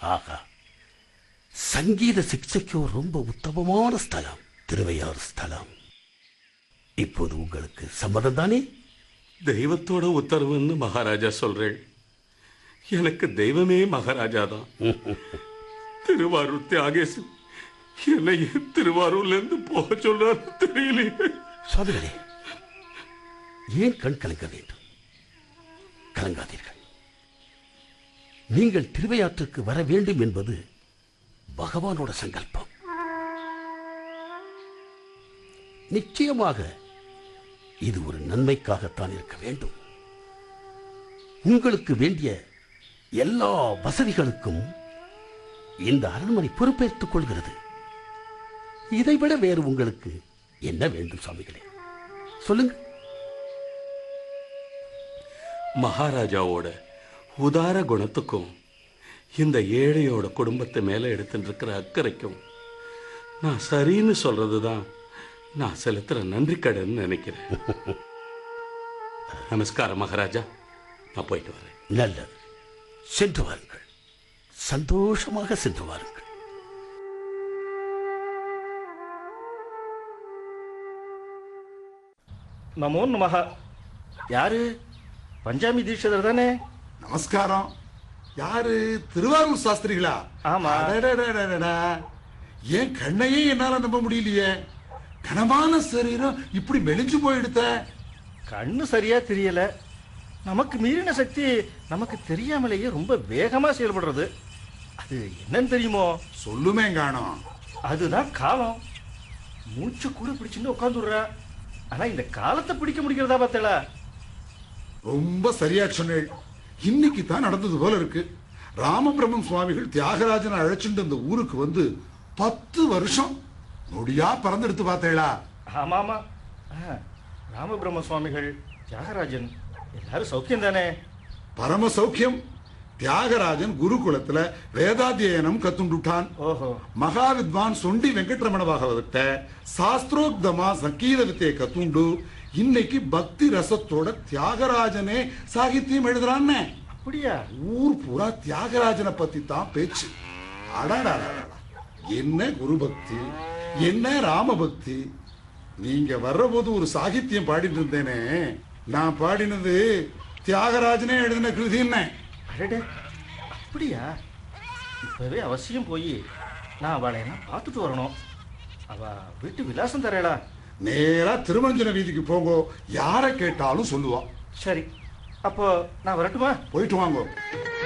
ஆகா சங்கீத சிக்ஷைக்கோ ரொம்ப உத்தமமான ஸ்தலம் திருவையாறு ஸ்தலம் இப்போது உங்களுக்கு சம்மதம் தானே தெய்வத்தோட உத்தரவுன்னு மகாராஜா சொல்றேன் எனக்கு தெய்வமே மகாராஜா தான் திருவாரூர் தியாகேசு என்னை ஏன் திருவாரூர்ல இருந்து போக சொல்றாரு தெரியலையே சுவாமிகளே ஏன் கண் கலங்க வேண்டும் கலங்காதீர்கள் நீங்கள் திருவையாற்றுக்கு வர வேண்டும் என்பது பகவானோட சங்கல்பம் நிச்சயமாக இது ஒரு நன்மைக்காகத்தான் இருக்க வேண்டும் உங்களுக்கு வேண்டிய எல்லா வசதிகளுக்கும் இந்த அரண்மனை பொறுப்பேற்றுக் கொள்கிறது இதைவிட வேறு உங்களுக்கு என்ன வேண்டும் சுவாமிகளே சொல்லுங்க மகாராஜாவோட உதார குணத்துக்கும் இந்த ஏழையோட குடும்பத்தை மேல எடுத்துட்டு இருக்கிற அக்கறைக்கும் நான் சரின்னு சொல்றதுதான் நான் செலுத்துற நன்றி கடன் நினைக்கிறேன் நமஸ்காரம் மகாராஜா நான் போயிட்டு வரேன் நல்லது சென்று வாருங்கள் சந்தோஷமாக சென்று வாருங்கள் நமோ நமஹ யாரு பஞ்சாமி தீட்சிதர் தானே நமஸ்காரம் யாரு திருவாரூர் சாஸ்திரிகளா ஆமா. அடடடடடடா. என் கண்ணையே என்னால நம்ப முடியலையே கனமான சரீரம் இப்படி மெலிஞ்சு போயிடுத்த கண்ணு சரியா தெரியல நமக்கு மீறின சக்தி நமக்கு தெரியாமலேயே ரொம்ப வேகமா செயல்படுறது அது என்னன்னு தெரியுமோ சொல்லுமே காணோம் அதுதான் காலம் மூச்சு கூட பிடிச்சுன்னு உட்காந்துடுறா ஆனா இந்த காலத்தை பிடிக்க முடிக்கிறதா பார்த்தல ரொம்ப சரியா சொன்னேள் இன்னைக்கு தான் நடந்தது போல இருக்கு ராமபிரம்மம் சுவாமிகள் தியாகராஜனை அழைச்சிட்டு இந்த ஊருக்கு வந்து பத்து வருஷம் நொடியா பறந்தெடுத்து பார்த்தேளா ஆமா ஆமா ஆ, ராமபிரம்ம சுவாமிகள் தியாகராஜன் எல்லாரும் சௌக்கியம் தானே பரம சௌக்கியம் தியாகராஜன் குருகுலத்துல வேதாத்தியனம் கத்துண்டுட்டான் ஓஹோ ಮಹಾವಿದ್ವಾನ್ ಸೊಂಡಿ ವೆಂಕಟರಮಣ ಭಾಗವತ சாஸ்திரோக்தமா சங்கீத வித்தையை கத்துண்டு இன்னைக்கு பக்தி ரசத்தோட தியாகராஜனே சாகித்யம் எழுதுறான்னு அப்படியா ஊர் பூரா தியாகராஜனை பத்தி தான் பேச்சு அடாடாடாடா என்ன குரு பக்தி என்ன ராம பக்தி நீங்க வர்றபோது ஒரு சாகித்யம் பாடிட்டு இருந்தேனே நான் பாடினது தியாகராஜனே எழுதின கிருதி என்ன அடடே அப்படியா இப்பவே அவசியம் போய் நான் அவளையெல்லாம் பார்த்துட்டு வரணும் அவ வீட்டு விலாசம் தரேடா நேரா திருமஞ்சன வீதிக்கு போங்கோ யாரை கேட்டாலும் சொல்லுவா சரி அப்போ நான் வரட்டுமா போயிட்டு வாங்கோ